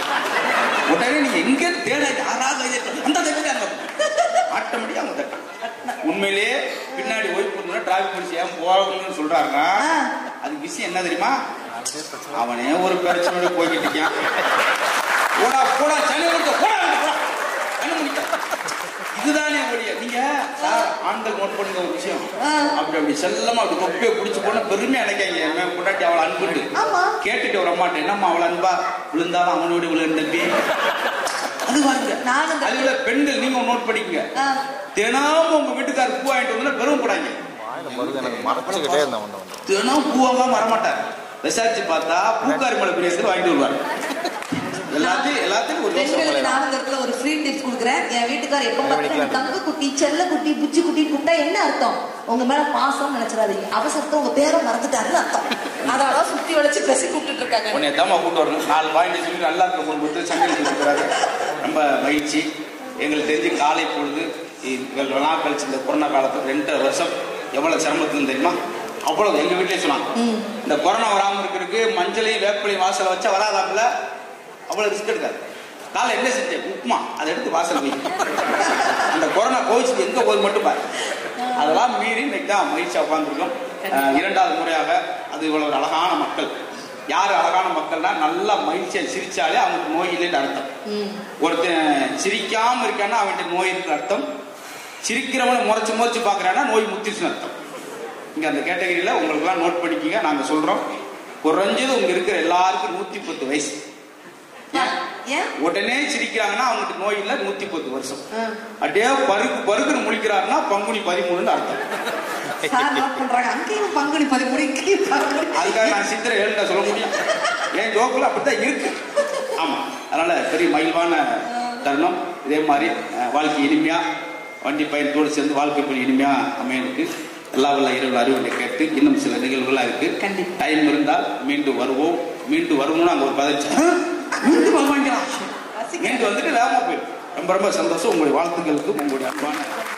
உடனே நீ எங்க தேட யாரா கை தட்டு அந்த தட்டு அங்க ஆட்டோமேட்டிக்கா அவங்க தட்டு உண்மையிலேயே பின்னாடி ஒய்ஃப் இருந்தா டிராபிக் போலீஸ் ஏன் போகணும்னு சொல்றாங்க ஆ. அதுக்கு விஷயம் என்ன தெரியுமா அவனே ஒரு பிரச்சனையோட போய்கிட்டு இருக்கான் போடா போடா சனி கொடுத்த போடா இங்க போடா கண்ணு முடிக்க இதுதானே ஒழிய நீங்க சார் ஆண்கள் நோட் பண்ணுங்க ஒரு விஷயம் ஆ. அப்படி அப்படி செல்லமா அப்படி தொப்பியை பிடிச்சு போன பெருமையா நினைக்காங்க என் மேல பொண்டாட்டி அவளை அன்புண்டு ஆமா. கேட்டுட்டு ஒரு அம்மாட்ட என்னம்மா அவளை அன்பா விழுந்தாலும் அவனோட விழுந்த தம்பி அது வாங்க நானும் இந்த- அதுல பெண்கள் நீங்க நோட் பண்ணிக்கங்க ஆ. தினமும் உங்க வீட்டுக்காரர் பூ வாங்கிட்டு வந்து பெருமைப்படாங்க வாயில மருந்து எனக்கு மறைச்சுக்கிட்டே இருந்தேன் ஒன்று ஒன்று தினம் பூவாங்க வரமாட்டார் விசாரிச்சு பார்த்தா பூக்காரி மலை பிரியத்தில் வாங்கிட்டு வருவார் எல்லாத்தையும் எல்லாத்தையும் ஒரு யோசனை பெண்களுக்கு நான் இந்த இடத்துல ஒரு ஃப்ரீ டிப்ஸ் கொடுக்குறேன் என் வீட்டுக்கார் எப்ப பார்த்தாலும் தங்க குட்டி செல்ல குட்டி புச்சி குட்டி கூப்பிட்டா என்ன அர்த்தம் உங்க மேல பாசம் நினைச்சிடாதீங்க அவசரத்தை உங்க பேரை மறந்துட்டாருன்னு அர்த்தம் அதனால சுத்தி வளைச்சு பேசி கூப்பிட்டு இருக்காங்க உன்னை தாமா கூட்டு வரணும் நாலு வாங்கிட்டு சொல்லி நல்லா இருக்க கொண்டு கொடுத்து சமையல் கொடுக்குறாரு ரொம்ப மகிழ்ச்சி எங்களுக்கு தெரிஞ்சு காலை பொழுது இவர்கள் விழா கழிச்சு இந்த கொரோனா காலத்துல ரெண்டரை வருஷம் எவ்வளவு சிரமத்துன்னு தெரியுமா அவ்வளவு எங்க வீட்லயே சொன்னாங்க இந்த கொரோனா வராம இருக்கிறதுக்கு மஞ்சளையும் வேப்பிலையும் வாசல்ல வச்சா வராதாப்புல அவ்வளவு ரிஸ்க் எடுக்காது காலை என்ன செஞ்சேன் உப்புமா அதை எடுத்து வாசல் வை அந்த கொரோனா கோவிச்சுக்கு எங்க போகுது மட்டும் பாரு அதெல்லாம் மீறி இன்னைக்கு தான் மகிழ்ச்சியா உட்காந்துருக்கோம் இரண்டாவது முறையாக அது இவ்வளவு ஒரு அழகான மக்கள் யார் அழகான மக்கள்னா நல்லா மகிழ்ச்சியா சிரிச்சாலே அவங்களுக்கு நோய் இல்லைன்னு அர்த்தம் ஒருத்தன் சிரிக்காம இருக்கான்னா அவன்கிட்ட நோய் இருக்கு அர்த்தம் சிரிக்கிறவனை முறைச்சு முறைச்சு பாக்குறான்னா நோய் முத்திருச்சுன்னு அர்த்தம் இங்க அந்த கேட்டகரியில உங்களுக்கெல்லாம் நோட் பண்ணிக்கங்க நாங்க சொல்றோம் குறைஞ்சது உங்க இருக்கிற எல்லாருக்கும் நூத்தி பத்து வயசு ஏன்? ஏன் உடனே சிரிக்கிறாங்கன்னா அவங்களுக்கு நோய் இல்ல நூத்தி பத்து வருஷம் ஆ. அப்படியே பருக்கு பருக்குன்னு முழிக்கிறாருன்னா பங்குனி பதிமூணுன்னு அர்த்தம் சார் நோட் பண்றாங்க அங்கேயும் பங்குனி பதிமூணு இங்கேயும் பங்குனி அதுக்காக நான் சித்திரை ஏழுண்டா சொல்ல முடியும் என் ஜோக்குல அப்படித்தான் இருக்கு ஆமா அதனால பெரிய மகிழ்வான தருணம் இதே மாதிரி அஹ், வாழ்க்கை இனிமையா வண்டி பயணத்தோடு சேர்ந்து வாழ்க்கை பணி இனிமையா அமையனுக்கு எல்லா வல்ல இரவு அறிவுரை கேட்டு இன்னும் சில நிகழ்வுகள்லாம் இருக்கு கண்டிப்பா. டைம் இருந்தால் மீண்டும் வருவோம் மீண்டும் வருவோம்னு அங்க ஒரு பதவி மீண்டும் வருவாங்களா மீண்டும் வந்துட்டு வேகமா போயிடும் ரொம்ப ரொம்ப சந்தோஷம் உங்களுடைய வாழ்த்துக்களுக்கு உங்களுடைய அன்பான